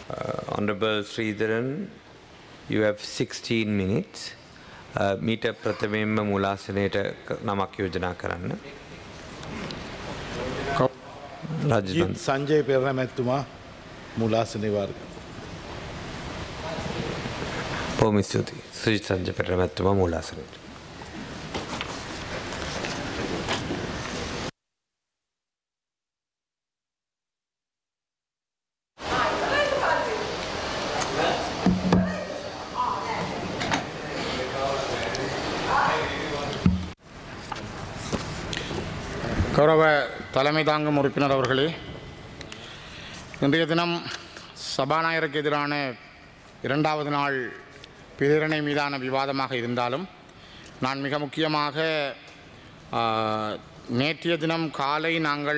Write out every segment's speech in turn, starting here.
Uh, Honorable Sridharan, you have 16 minutes. Uh, මීට ප්‍රථමයෙන්ම මුලාසනයට ක- නමක් යෝජනා කරන්න. රජතන් ජීත් සංජය පෙරණමැත්තුමා මුලාසනය වර්ග. බොහොම ස්තුතියි. සුජිත් සංජය පෙරමැත්තුමා මූලාසනයට. கௌரவ தலைமை தாங்கும் உறுப்பினர் அவர்களே இன்றைய தினம் சபாநாயகருக்கு எதிரான இரண்டாவது நாள் பிரேரணை மீதான விவாதமாக இருந்தாலும் நான் மிக முக்கியமாக ஆ, நேற்றைய தினம் காலை நாங்கள்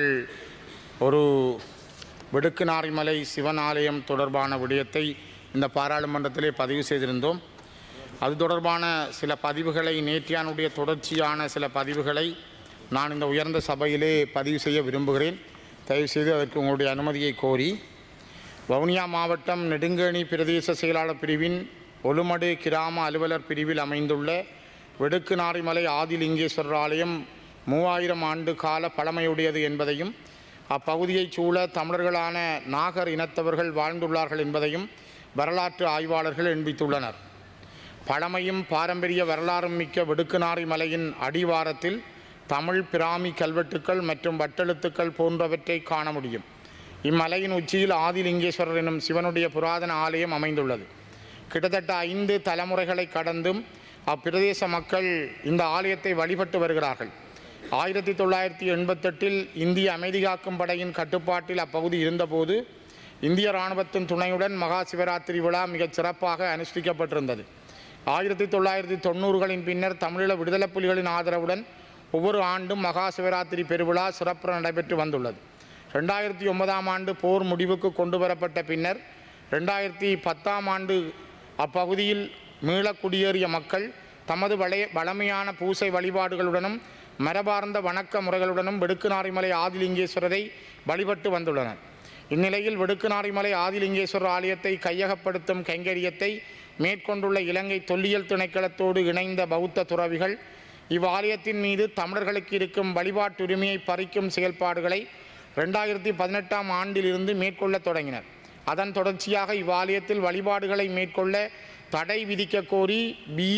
ஒரு வெடுக்குநாரிமலை சிவன் ஆலயம் தொடர்பான விடயத்தை இந்த பாராளுமன்றத்திலே பதிவு செய்திருந்தோம் அது தொடர்பான சில பதிவுகளை நேற்றையானுடைய தொடர்ச்சியான சில பதிவுகளை நான் இந்த உயர்ந்த சபையிலே பதிவு செய்ய விரும்புகிறேன் தயவுசெய்து அதற்கு உங்களுடைய அனுமதியை கோரி வவுனியா மாவட்டம் நெடுங்கேணி பிரதேச செயலாளர் பிரிவின் ஒலுமடு கிராம அலுவலர் பிரிவில் அமைந்துள்ள வெடுக்குநாரிமலை ஆதிலிங்கேஸ்வரர் ஆலயம் மூவாயிரம் ஆண்டு கால பழமையுடையது என்பதையும் அப்பகுதியைச் சூழ தமிழர்களான நாகர் இனத்தவர்கள் வாழ்ந்துள்ளார்கள் என்பதையும் வரலாற்று ஆய்வாளர்கள் எண்பித்துள்ளனர் பழமையும் பாரம்பரிய வரலாறும் மிக்க வெடுக்குநாரி மலையின் அடிவாரத்தில் தமிழ் பிராமி கல்வெட்டுக்கள் மற்றும் வட்டெழுத்துக்கள் போன்றவற்றை காண முடியும் இம்மலையின் உச்சியில் ஆதிலிங்கேஸ்வரர் எனும் சிவனுடைய புராதன ஆலயம் அமைந்துள்ளது கிட்டத்தட்ட ஐந்து தலைமுறைகளை கடந்தும் அப்பிரதேச மக்கள் இந்த ஆலயத்தை வழிபட்டு வருகிறார்கள் ஆயிரத்தி தொள்ளாயிரத்தி எண்பத்தெட்டில் இந்திய அமைதி காக்கும் படையின் கட்டுப்பாட்டில் அப்பகுதி இருந்தபோது இந்திய இராணுவத்தின் துணையுடன் மகா சிவராத்திரி விழா மிகச் சிறப்பாக அனுஷ்டிக்கப்பட்டிருந்தது ஆயிரத்தி தொள்ளாயிரத்தி தொண்ணூறுகளின் பின்னர் தமிழீழ விடுதலைப் புலிகளின் ஆதரவுடன் ஒவ்வொரு ஆண்டும் மகா சிவராத்திரி பெருவிழா சிறப்பு நடைபெற்று வந்துள்ளது ரெண்டாயிரத்தி ஒன்பதாம் ஆண்டு போர் முடிவுக்கு கொண்டு வரப்பட்ட பின்னர் ரெண்டாயிரத்தி பத்தாம் ஆண்டு அப்பகுதியில் மீள குடியேறிய மக்கள் தமது வளைய வளமையான பூசை வழிபாடுகளுடனும் மரபார்ந்த வணக்க முறைகளுடனும் வெடுக்குநாரிமலை ஆதிலிங்கேஸ்வரரை வழிபட்டு வந்துள்ளனர் இந்நிலையில் வெடுக்குநாரிமலை ஆதிலிங்கேஸ்வரர் ஆலயத்தை கையகப்படுத்தும் கைங்கரியத்தை மேற்கொண்டுள்ள இலங்கை தொல்லியல் திணைக்களத்தோடு இணைந்த பௌத்த துறவிகள் இவ்வாலயத்தின் மீது தமிழர்களுக்கு இருக்கும் வழிபாட்டுரிமையை பறிக்கும் செயல்பாடுகளை ரெண்டாயிரத்தி பதினெட்டாம் ஆண்டிலிருந்து மேற்கொள்ளத் தொடங்கினர் அதன் தொடர்ச்சியாக இவ்வாலயத்தில் வழிபாடுகளை மேற்கொள்ள தடை விதிக்க கோரி பி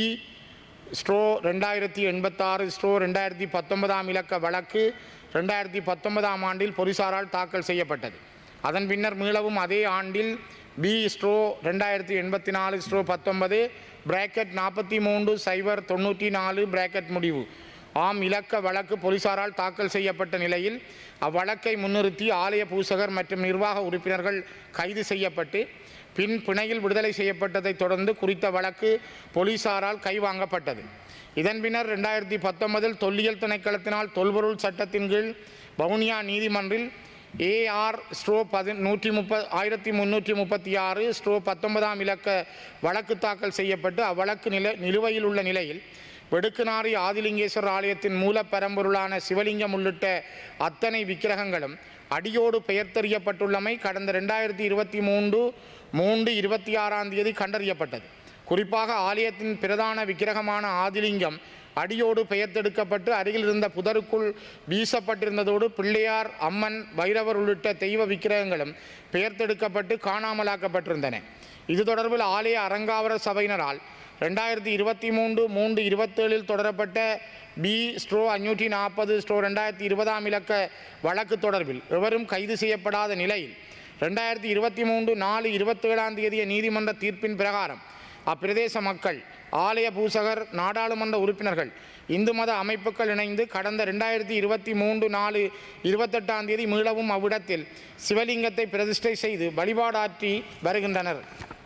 ஸ்ட்ரோ ரெண்டாயிரத்தி எண்பத்தாறு ஸ்ட்ரோ ரெண்டாயிரத்தி பத்தொன்பதாம் இலக்க வழக்கு ரெண்டாயிரத்தி பத்தொன்பதாம் ஆண்டில் போலீசாரால் தாக்கல் செய்யப்பட்டது அதன் பின்னர் மீளவும் அதே ஆண்டில் பி ஸ்ட்ரோ ரெண்டாயிரத்தி எண்பத்தி நாலு ஸ்ட்ரோ பத்தொன்பது பிராக்கெட் நாற்பத்தி மூன்று சைபர் தொண்ணூற்றி நாலு பிராக்கெட் முடிவு ஆம் இலக்க வழக்கு போலீசாரால் தாக்கல் செய்யப்பட்ட நிலையில் அவ்வழக்கை முன்னிறுத்தி ஆலய பூசகர் மற்றும் நிர்வாக உறுப்பினர்கள் கைது செய்யப்பட்டு பின் பிணையில் விடுதலை செய்யப்பட்டதைத் தொடர்ந்து குறித்த வழக்கு போலீசாரால் கைவாங்கப்பட்டது இதன் பின்னர் ரெண்டாயிரத்தி பத்தொன்பதில் தொல்லியல் திணைக்களத்தினால் தொல்பொருள் சட்டத்தின் கீழ் வவுனியா நீதிமன்றில் ஏஆர் ஸ்ட்ரோ பதி நூற்றி முப்ப ஆயிரத்தி முந்நூற்றி முப்பத்தி ஆறு ஸ்ட்ரோ பத்தொன்பதாம் இலக்க வழக்கு தாக்கல் செய்யப்பட்டு அவ்வழக்கு நில நிலுவையில் உள்ள நிலையில் வெடுக்குநாரி ஆதிலிங்கேஸ்வரர் ஆலயத்தின் மூலப்பரம்பொருளான சிவலிங்கம் உள்ளிட்ட அத்தனை விக்கிரகங்களும் அடியோடு பெயர்த்தறியப்பட்டுள்ளமை கடந்த ரெண்டாயிரத்தி இருபத்தி மூன்று மூன்று இருபத்தி ஆறாம் தேதி கண்டறியப்பட்டது குறிப்பாக ஆலயத்தின் பிரதான விக்கிரகமான ஆதிலிங்கம் அடியோடு பெயர்த்தெடுக்கப்பட்டு அருகில் இருந்த புதருக்குள் வீசப்பட்டிருந்ததோடு பிள்ளையார் அம்மன் பைரவர் உள்ளிட்ட தெய்வ விக்கிரகங்களும் பெயர்த்தெடுக்கப்பட்டு காணாமலாக்கப்பட்டிருந்தன இது தொடர்பில் ஆலய அறங்காவர சபையினரால் ரெண்டாயிரத்தி இருபத்தி மூன்று மூன்று இருபத்தேழில் தொடரப்பட்ட பி ஸ்ட்ரோ அஞ்சூற்றி நாற்பது ஸ்ட்ரோ ரெண்டாயிரத்தி இருபதாம் இலக்க வழக்கு தொடர்பில் எவரும் கைது செய்யப்படாத நிலையில் ரெண்டாயிரத்தி இருபத்தி மூன்று நாலு இருபத்தேழாம் தேதிய நீதிமன்ற தீர்ப்பின் பிரகாரம் அப்பிரதேச மக்கள் ஆலய பூசகர் நாடாளுமன்ற உறுப்பினர்கள் இந்து மத அமைப்புகள் இணைந்து கடந்த ரெண்டாயிரத்தி இருபத்தி மூன்று நாலு இருபத்தெட்டாம் தேதி மீளவும் அவ்விடத்தில் சிவலிங்கத்தை பிரதிஷ்டை செய்து வழிபாடாற்றி வருகின்றனர்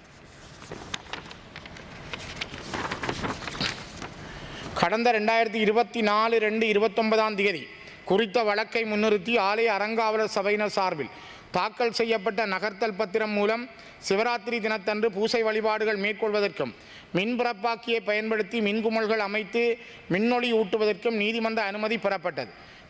கடந்த ரெண்டாயிரத்தி இருபத்தி நாலு ரெண்டு இருபத்தொன்பதாம் தேதி குறித்த வழக்கை முன்னிறுத்தி ஆலய அறங்காவலர் சபையினர் சார்பில் தாக்கல் செய்யப்பட்ட நகர்த்தல் பத்திரம் மூலம் சிவராத்திரி தினத்தன்று பூசை வழிபாடுகள் மேற்கொள்வதற்கும் மின்பிறப்பாக்கியை பயன்படுத்தி மின்குமல்கள் அமைத்து மின்னொளி ஊட்டுவதற்கும் நீதிமன்ற அனுமதி பெறப்பட்டது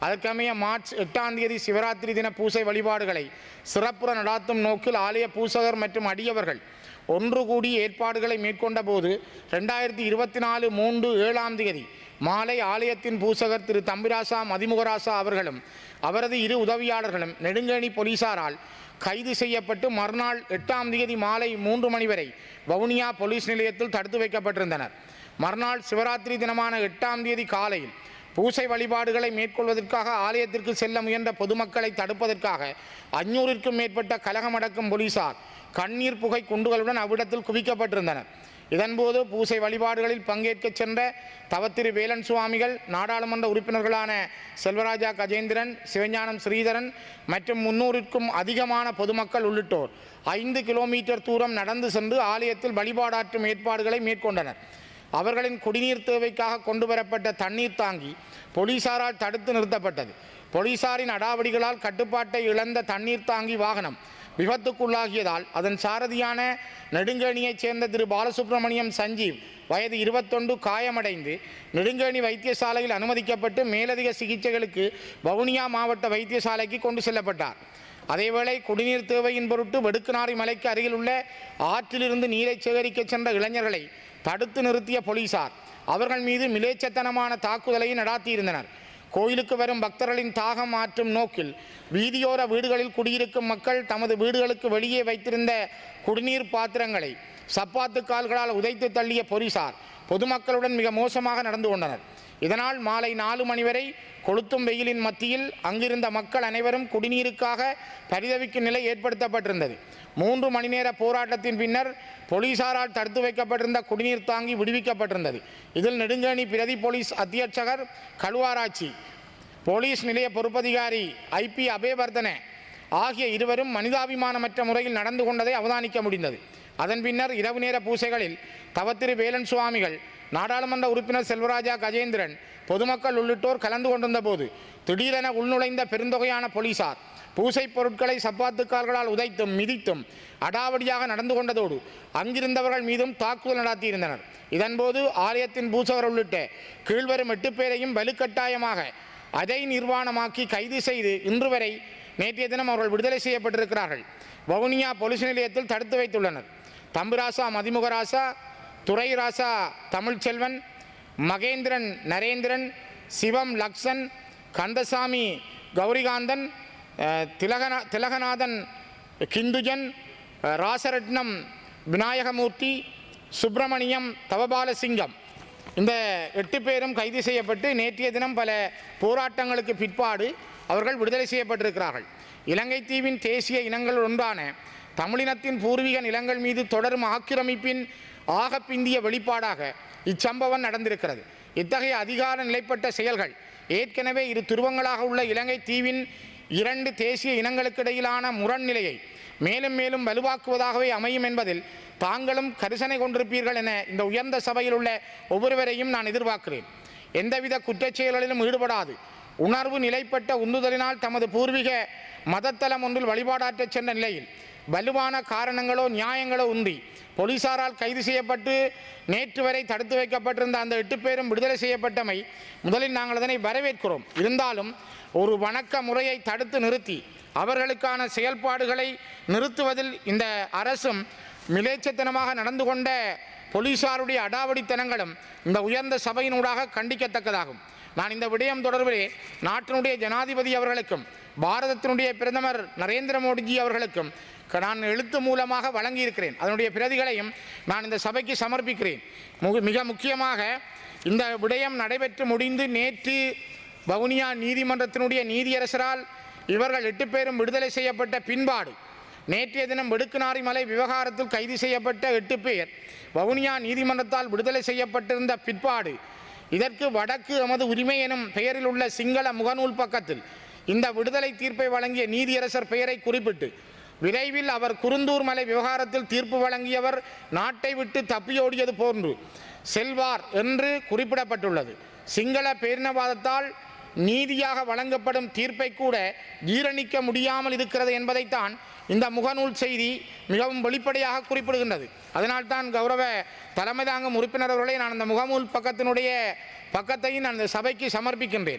அதற்கமைய மார்ச் எட்டாம் தேதி சிவராத்திரி தின பூசை வழிபாடுகளை சிறப்புற நடாத்தும் நோக்கில் ஆலய பூசகர் மற்றும் அடியவர்கள் ஒன்று கூடி ஏற்பாடுகளை மேற்கொண்ட போது ரெண்டாயிரத்தி இருபத்தி நாலு மூன்று ஏழாம் தேதி மாலை ஆலயத்தின் பூசகர் திரு தம்பிராசா மதிமுகராசா அவர்களும் அவரது இரு உதவியாளர்களும் நெடுங்கேணி போலீசாரால் கைது செய்யப்பட்டு மறுநாள் எட்டாம் தேதி மாலை மூன்று மணி வரை வவுனியா போலீஸ் நிலையத்தில் தடுத்து வைக்கப்பட்டிருந்தனர் மறுநாள் சிவராத்திரி தினமான எட்டாம் தேதி காலையில் பூசை வழிபாடுகளை மேற்கொள்வதற்காக ஆலயத்திற்கு செல்ல முயன்ற பொதுமக்களை தடுப்பதற்காக அஞ்சூறிற்கும் மேற்பட்ட கலகமடக்கும் போலீசார் கண்ணீர் புகை குண்டுகளுடன் அவ்விடத்தில் குவிக்கப்பட்டிருந்தனர் இதன்போது பூசை வழிபாடுகளில் பங்கேற்கச் சென்ற தவத்திரு வேலன் சுவாமிகள் நாடாளுமன்ற உறுப்பினர்களான செல்வராஜா கஜேந்திரன் சிவஞானம் ஸ்ரீதரன் மற்றும் முன்னூறிற்கும் அதிகமான பொதுமக்கள் உள்ளிட்டோர் ஐந்து கிலோமீட்டர் தூரம் நடந்து சென்று ஆலயத்தில் வழிபாடாற்றும் ஏற்பாடுகளை மேற்கொண்டனர் அவர்களின் குடிநீர் தேவைக்காக கொண்டு வரப்பட்ட தண்ணீர் தாங்கி போலீசாரால் தடுத்து நிறுத்தப்பட்டது போலீசாரின் அடாவடிகளால் கட்டுப்பாட்டை இழந்த தண்ணீர் தாங்கி வாகனம் விபத்துக்குள்ளாகியதால் அதன் சாரதியான நெடுங்கேணியைச் சேர்ந்த திரு பாலசுப்ரமணியம் சஞ்சீவ் வயது இருபத்தொன்று காயமடைந்து நெடுங்கேணி வைத்தியசாலையில் அனுமதிக்கப்பட்டு மேலதிக சிகிச்சைகளுக்கு வவுனியா மாவட்ட வைத்தியசாலைக்கு கொண்டு செல்லப்பட்டார் அதேவேளை குடிநீர் தேவையின் பொருட்டு வெடுக்குநாரி மலைக்கு அருகில் உள்ள ஆற்றிலிருந்து நீரை சேகரிக்கச் சென்ற இளைஞர்களை தடுத்து நிறுத்திய போலீசார் அவர்கள் மீது மிலேச்சத்தனமான தாக்குதலை நடாத்தியிருந்தனர் கோயிலுக்கு வரும் பக்தர்களின் தாகம் மாற்றும் நோக்கில் வீதியோர வீடுகளில் குடியிருக்கும் மக்கள் தமது வீடுகளுக்கு வெளியே வைத்திருந்த குடிநீர் பாத்திரங்களை சப்பாத்து கால்களால் உதைத்து தள்ளிய போலீசார் பொதுமக்களுடன் மிக மோசமாக நடந்து கொண்டனர் இதனால் மாலை நாலு மணி வரை கொளுத்தும் வெயிலின் மத்தியில் அங்கிருந்த மக்கள் அனைவரும் குடிநீருக்காக பரிதவிக்கும் நிலை ஏற்படுத்தப்பட்டிருந்தது மூன்று மணி நேர போராட்டத்தின் பின்னர் போலீசாரால் தடுத்து வைக்கப்பட்டிருந்த குடிநீர் தாங்கி விடுவிக்கப்பட்டிருந்தது இதில் நெடுங்கேணி பிரதி போலீஸ் அத்தியட்சகர் கழுவாராய்ச்சி போலீஸ் நிலைய பொறுப்பதிகாரி ஐபி அபேவர்தன ஆகிய இருவரும் மனிதாபிமானமற்ற முறையில் நடந்து கொண்டதை அவதானிக்க முடிந்தது அதன் பின்னர் இரவு நேர பூசைகளில் தவத்திரு வேலன் சுவாமிகள் நாடாளுமன்ற உறுப்பினர் செல்வராஜா கஜேந்திரன் பொதுமக்கள் உள்ளிட்டோர் கலந்து கொண்டிருந்த போது திடீரென உள்நுழைந்த பெருந்தொகையான போலீசார் பூசைப் பொருட்களை சப்பாத்துக்கால்களால் உதைத்தும் மிதித்தும் அடாவடியாக நடந்து கொண்டதோடு அங்கிருந்தவர்கள் மீதும் தாக்குதல் நடத்தியிருந்தனர் இதன்போது ஆலயத்தின் பூசகர் உள்ளிட்ட கீழ்வரும் எட்டு பேரையும் வலுக்கட்டாயமாக அதை நிர்வாணமாக்கி கைது செய்து இன்று வரை நேற்றைய தினம் அவர்கள் விடுதலை செய்யப்பட்டிருக்கிறார்கள் வவுனியா போலீஸ் நிலையத்தில் தடுத்து வைத்துள்ளனர் தம்புராசா மதிமுகராசா துரைராசா தமிழ்ச்செல்வன் மகேந்திரன் நரேந்திரன் சிவம் லக்ஷன் கந்தசாமி கௌரிகாந்தன் அஹ், திலகநா திலகநாதன் கிந்துஜன் அஹ், ராசரட்னம் விநாயகமூர்த்தி சுப்பிரமணியம் தவபாலசிங்கம் இந்த எட்டு பேரும் கைது செய்யப்பட்டு நேற்றைய தினம் பல போராட்டங்களுக்கு பிற்பாடு அவர்கள் விடுதலை செய்யப்பட்டிருக்கிறார்கள் இலங்கை தீவின் தேசிய இனங்கள் ஒன்றான தமிழினத்தின் பூர்வீக நிலங்கள் மீது தொடரும் ஆக்கிரமிப்பின் ஆகப்பிந்திய வெளிப்பாடாக இச்சம்பவம் நடந்திருக்கிறது இத்தகைய அதிகார நிலைப்பட்ட செயல்கள் ஏற்கனவே இரு துருவங்களாக உள்ள இலங்கை தீவின் இரண்டு தேசிய இனங்களுக்கிடையிலான முரண்நிலையை மேலும் மேலும் வலுவாக்குவதாகவே அமையும் என்பதில் தாங்களும் கரிசனை கொண்டிருப்பீர்கள் என இந்த உயர்ந்த சபையில் உள்ள ஒவ்வொருவரையும் நான் எதிர்பார்க்கிறேன் எந்தவித குற்றச் செயல்களிலும் ஈடுபடாது உணர்வு நிலைப்பட்ட உந்துதலினால் தமது பூர்வீக மதத்தலம் ஒன்றில் வழிபாடாற்றச் சென்ற நிலையில் வலுவான காரணங்களோ நியாயங்களோ உந்தி போலீசாரால் கைது செய்யப்பட்டு நேற்று வரை தடுத்து வைக்கப்பட்டிருந்த அந்த எட்டு பேரும் விடுதலை செய்யப்பட்டமை முதலில் நாங்கள் அதனை வரவேற்கிறோம் இருந்தாலும் ஒரு வணக்க முறையை தடுத்து நிறுத்தி அவர்களுக்கான செயல்பாடுகளை நிறுத்துவதில் இந்த அரசும் மிலேச்சத்தனமாக நடந்து கொண்ட போலீசாருடைய அடாவடித்தனங்களும் இந்த உயர்ந்த சபையினூடாக கண்டிக்கத்தக்கதாகும் நான் இந்த விடயம் தொடர்பிலே நாட்டினுடைய ஜனாதிபதி அவர்களுக்கும் பாரதத்தினுடைய பிரதமர் நரேந்திர மோடிஜி அவர்களுக்கும் க- நான் எழுத்து மூலமாக வழங்கியிருக்கிறேன் அதனுடைய பிரதிகளையும் நான் இந்த சபைக்கு சமர்ப்பிக்கிறேன் மு- மிக முக்கியமாக இந்த விடயம் நடைபெற்று முடிந்து நேற்று வவுனியா நீதிமன்றத்தினுடைய நீதியரசரால் இவர்கள் எட்டு பேரும் விடுதலை செய்யப்பட்ட பின்பாடு நேற்றைய தினம் வெடுக்குநாரி மலை விவகாரத்தில் கைது செய்யப்பட்ட எட்டு பேர் வவுனியா நீதிமன்றத்தால் விடுதலை செய்யப்பட்டிருந்த பிற்பாடு இதற்கு வடக்கு எமது உரிமை எனும் பெயரில் உள்ள சிங்கள முகநூல் பக்கத்தில் இந்த விடுதலை தீர்ப்பை வழங்கிய நீதியரசர் பெயரை குறிப்பிட்டு விரைவில் அவர் குருந்தூர் மலை விவகாரத்தில் தீர்ப்பு வழங்கியவர் நாட்டை விட்டு தப்பியோடியது போன்று செல்வார் என்று குறிப்பிடப்பட்டுள்ளது சிங்கள பேரினவாதத்தால் நீதியாக வழங்கப்படும் தீர்ப்பை கூட ஜீரணிக்க முடியாமல் இருக்கிறது என்பதைத்தான் இந்த முகநூல் செய்தி மிகவும் வெளிப்படையாக குறிப்பிடுகின்றது அதனால்தான் கௌரவ தலைமை தாங்கும் உறுப்பினர் அவர்களை நான் அந்த முகநூல் பக்கத்தினுடைய பக்கத்தையும் நான் இந்த சபைக்கு சமர்ப்பிக்கின்றேன்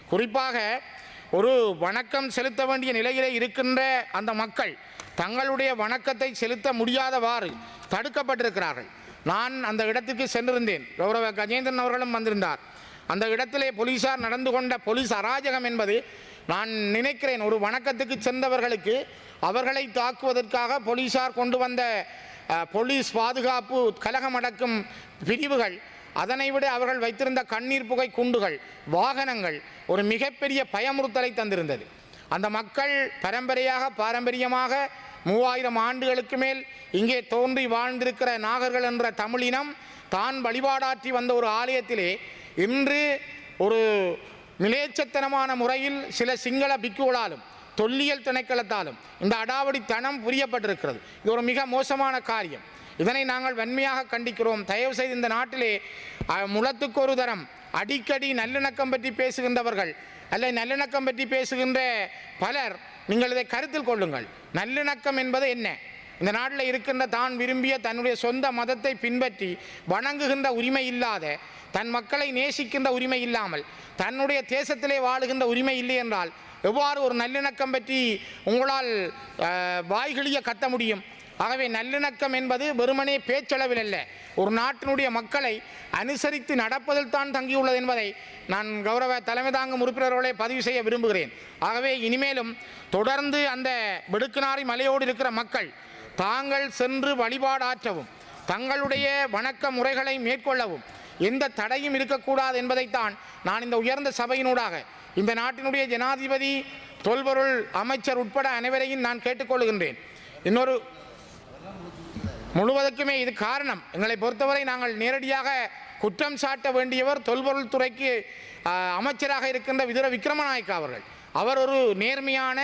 குறிப்பாக ஒரு வணக்கம் செலுத்த வேண்டிய நிலையிலே இருக்கின்ற அந்த மக்கள் தங்களுடைய வணக்கத்தை செலுத்த முடியாதவாறு தடுக்கப்பட்டிருக்கிறார்கள் நான் அந்த இடத்துக்கு சென்றிருந்தேன் கௌரவ கஜேந்திரன் அவர்களும் வந்திருந்தார் அந்த இடத்திலே போலீசார் நடந்து கொண்ட போலீஸ் அராஜகம் என்பது நான் நினைக்கிறேன் ஒரு வணக்கத்துக்கு சென்றவர்களுக்கு அவர்களை தாக்குவதற்காக போலீசார் கொண்டு வந்த அஹ், போலீஸ் பாதுகாப்பு கலகம் அடக்கும் பிரிவுகள் அதனை விட அவர்கள் வைத்திருந்த கண்ணீர் புகை குண்டுகள் வாகனங்கள் ஒரு மிகப்பெரிய பயமுறுத்தலை தந்திருந்தது அந்த மக்கள் பரம்பரையாக பாரம்பரியமாக மூவாயிரம் ஆண்டுகளுக்கு மேல் இங்கே தோன்றி வாழ்ந்திருக்கிற நாகர்கள் என்ற தமிழினம் தான் வழிபாடாற்றி வந்த ஒரு ஆலயத்திலே இன்று ஒரு மிலேச்சத்தனமான முறையில் சில சிங்கள பிக்குகளாலும் தொல்லியல் திணைக்களத்தாலும் இந்த அடாவடித்தனம் புரியப்பட்டிருக்கிறது இது ஒரு மிக மோசமான காரியம் இதனை நாங்கள் வன்மையாக கண்டிக்கிறோம் தயவு செய்து இந்த நாட்டிலே அஹ், முழத்துக்கு ஒரு தரம் அடிக்கடி நல்லிணக்கம் பற்றி பேசுகின்றவர்கள் அல்ல நல்லிணக்கம் பற்றி பேசுகின்ற பலர் நீங்கள் இதை கருத்தில் கொள்ளுங்கள் நல்லிணக்கம் என்பது என்ன இந்த நாட்டில் இருக்கின்ற தான் விரும்பிய தன்னுடைய சொந்த மதத்தை பின்பற்றி வணங்குகின்ற உரிமை இல்லாத தன் மக்களை நேசிக்கின்ற உரிமை இல்லாமல் தன்னுடைய தேசத்திலே வாழுகின்ற உரிமை இல்லை என்றால் எவ்வாறு ஒரு நல்லிணக்கம் பற்றி உங்களால் அஹ், வாய்களிய கத்த முடியும் ஆகவே நல்லிணக்கம் என்பது வெறுமனே பேச்சளவில் அல்ல ஒரு நாட்டினுடைய மக்களை அனுசரித்து நடப்பதில் தான் தங்கியுள்ளது என்பதை நான் கௌரவ தலைமை தாங்கும் உறுப்பினர்களை பதிவு செய்ய விரும்புகிறேன் ஆகவே இனிமேலும் தொடர்ந்து அந்த வெடுக்குநாரி மலையோடு இருக்கிற மக்கள் தாங்கள் சென்று வழிபாடாற்றவும் தங்களுடைய வணக்க முறைகளை மேற்கொள்ளவும் எந்த தடையும் இருக்கக்கூடாது என்பதைத்தான் நான் இந்த உயர்ந்த சபையினூடாக இந்த நாட்டினுடைய ஜனாதிபதி தொல்பொருள் அமைச்சர் உட்பட அனைவரையும் நான் கேட்டுக்கொள்கின்றேன் இன்னொரு முழுவதற்குமே இது காரணம் எங்களை பொறுத்தவரை நாங்கள் நேரடியாக குற்றம் சாட்ட வேண்டியவர் தொல்பொருள் துறைக்கு ஆ, அமைச்சராக இருக்கின்ற விதுர விக்ரமநாயக்க அவர்கள் அவர் ஒரு நேர்மையான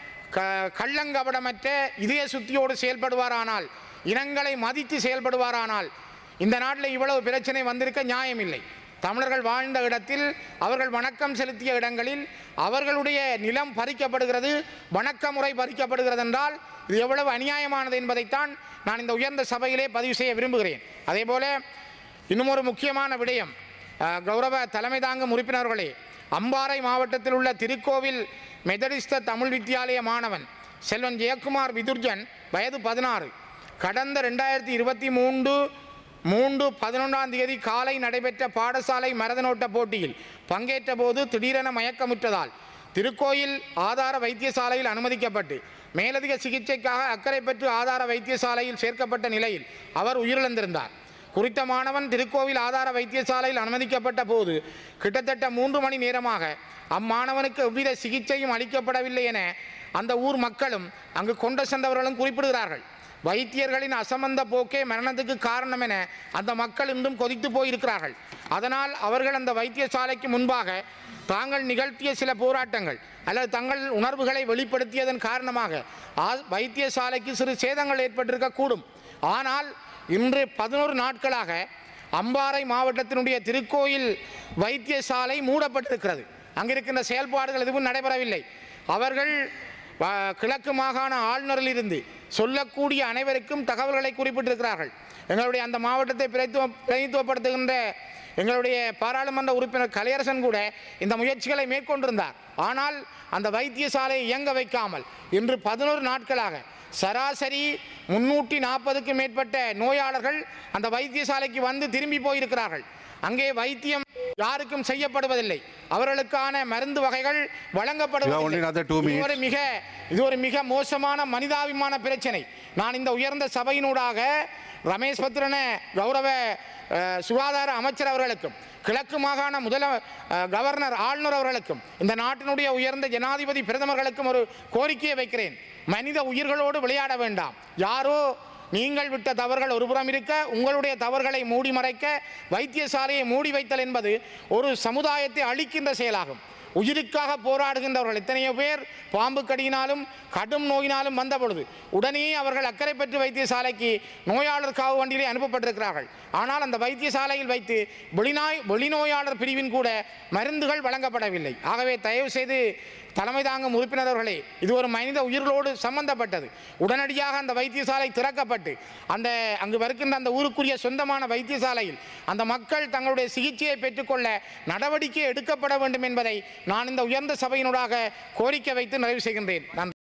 க கள்ளங்கபடமற்ற இதய சுத்தியோடு செயல்படுவாரானால் இனங்களை மதித்து செயல்படுவாரானால் இந்த நாட்டில் இவ்வளவு பிரச்சனை வந்திருக்க நியாயமில்லை தமிழர்கள் வாழ்ந்த இடத்தில் அவர்கள் வணக்கம் செலுத்திய இடங்களில் அவர்களுடைய நிலம் பறிக்கப்படுகிறது வணக்க முறை பறிக்கப்படுகிறது என்றால் இது எவ்வளவு அநியாயமானது என்பதைத்தான் நான் இந்த உயர்ந்த சபையிலே பதிவு செய்ய விரும்புகிறேன் அதேபோல இன்னும் ஒரு முக்கியமான விடயம் அஹ், கௌரவ தலைமை தாங்கும் உறுப்பினர்களே அம்பாறை மாவட்டத்தில் உள்ள திருக்கோவில் மெதடிஸ்த தமிழ் வித்தியாலய மாணவன் செல்வன் ஜெயக்குமார் விதுர்ஜன் வயது பதினாறு கடந்த ரெண்டாயிரத்தி இருபத்தி மூன்று மூன்று பதினொன்றாம் தேதி காலை நடைபெற்ற பாடசாலை மரதனோட்ட போட்டியில் பங்கேற்ற போது திடீரென மயக்கமுற்றதால் திருக்கோயில் ஆதார வைத்தியசாலையில் அனுமதிக்கப்பட்டு மேலதிக சிகிச்சைக்காக அக்கறை பெற்று ஆதார வைத்தியசாலையில் சேர்க்கப்பட்ட நிலையில் அவர் உயிரிழந்திருந்தார் குறித்த மாணவன் திருக்கோவில் ஆதார வைத்தியசாலையில் அனுமதிக்கப்பட்ட போது கிட்டத்தட்ட மூன்று மணி நேரமாக அம்மாணவனுக்கு எவ்வித சிகிச்சையும் அளிக்கப்படவில்லை என அந்த ஊர் மக்களும் அங்கு கொண்டு சென்றவர்களும் குறிப்பிடுகிறார்கள் வைத்தியர்களின் அசம்பந்த போக்கே மரணத்துக்கு காரணம் என அந்த மக்கள் இன்றும் கொதித்து போயிருக்கிறார்கள் அதனால் அவர்கள் அந்த வைத்தியசாலைக்கு முன்பாக தாங்கள் நிகழ்த்திய சில போராட்டங்கள் அல்லது தங்கள் உணர்வுகளை வெளிப்படுத்தியதன் காரணமாக ஆ- வைத்தியசாலைக்கு சிறு சேதங்கள் ஏற்பட்டிருக்கக்கூடும் ஆனால் இன்று பதினோரு நாட்களாக அம்பாறை மாவட்டத்தினுடைய திருக்கோயில் வைத்தியசாலை மூடப்பட்டிருக்கிறது அங்கிருக்கின்ற செயல்பாடுகள் எதுவும் நடைபெறவில்லை அவர்கள் வ- கிழக்கு மாகாண ஆளுநரில் இருந்து சொல்லக்கூடிய அனைவருக்கும் தகவல்களை குறிப்பிட்டிருக்கிறார்கள் எங்களுடைய அந்த மாவட்டத்தை பிரதித்துவ பிரதித்துவப்படுத்துகின்ற எங்களுடைய பாராளுமன்ற உறுப்பினர் கலையரசன் கூட இந்த முயற்சிகளை மேற்கொண்டிருந்தார் ஆனால் அந்த வைத்தியசாலையை இயங்க வைக்காமல் இன்று பதினோரு நாட்களாக சராசரி முன்னூற்றி நாற்பதுக்கும் மேற்பட்ட நோயாளர்கள் அந்த வைத்தியசாலைக்கு வந்து திரும்பி போயிருக்கிறார்கள் அங்கே வைத்தியம் யாருக்கும் செய்யப்படுவதில்லை அவர்களுக்கான மருந்து வகைகள் You have only வழங்கப்படுவதில்லை another two இது ஒரு minutes. மிக இது ஒரு மிக மோசமான மனிதாபிமான பிரச்சனை நான் இந்த உயர்ந்த சபையினூடாக ரமேஷ் பத்ரன கௌரவ அஹ், சுகாதார அமைச்சர் அவர்களுக்கும் கிழக்கு மாகாண முதல அஹ், கவர்னர் ஆளுநர் அவர்களுக்கும் இந்த நாட்டினுடைய உயர்ந்த ஜனாதிபதி பிரதமர்களுக்கும் ஒரு கோரிக்கையை வைக்கிறேன் மனித உயிர்களோடு விளையாட வேண்டாம் யாரோ நீங்கள் விட்ட தவறுகள் ஒருபுறம் இருக்க உங்களுடைய தவறுகளை மூடி மறைக்க வைத்தியசாலையை மூடி வைத்தல் என்பது ஒரு சமுதாயத்தை அழிக்கின்ற செயலாகும் உயிருக்காக போராடுகின்றவர்கள் எத்தனையோ பேர் பாம்பு கடியினாலும் கடும் நோயினாலும் வந்த பொழுது உடனே அவர்கள் அக்கறை பெற்று வைத்தியசாலைக்கு நோயாளர் காவு வண்டியிலே அனுப்பப்பட்டிருக்கிறார்கள் ஆனால் அந்த வைத்தியசாலையில் வைத்து வெளிநாய் வெளிநோயாளர் பிரிவின் கூட மருந்துகள் வழங்கப்படவில்லை ஆகவே தயவு செய்து தலைமை தாங்கும் உறுப்பினர் அவர்களே இது ஒரு மனித உயிர்களோடு சம்பந்தப்பட்டது உடனடியாக அந்த வைத்தியசாலை திறக்கப்பட்டு அந்த அங்கு வருகின்ற அந்த ஊருக்குரிய சொந்தமான வைத்தியசாலையில் அந்த மக்கள் தங்களுடைய சிகிச்சையை பெற்றுக்கொள்ள நடவடிக்கை எடுக்கப்பட வேண்டும் என்பதை நான் இந்த உயர்ந்த சபையினூடாக கோரிக்கை வைத்து நிறைவு செய்கின்றேன் நன்றி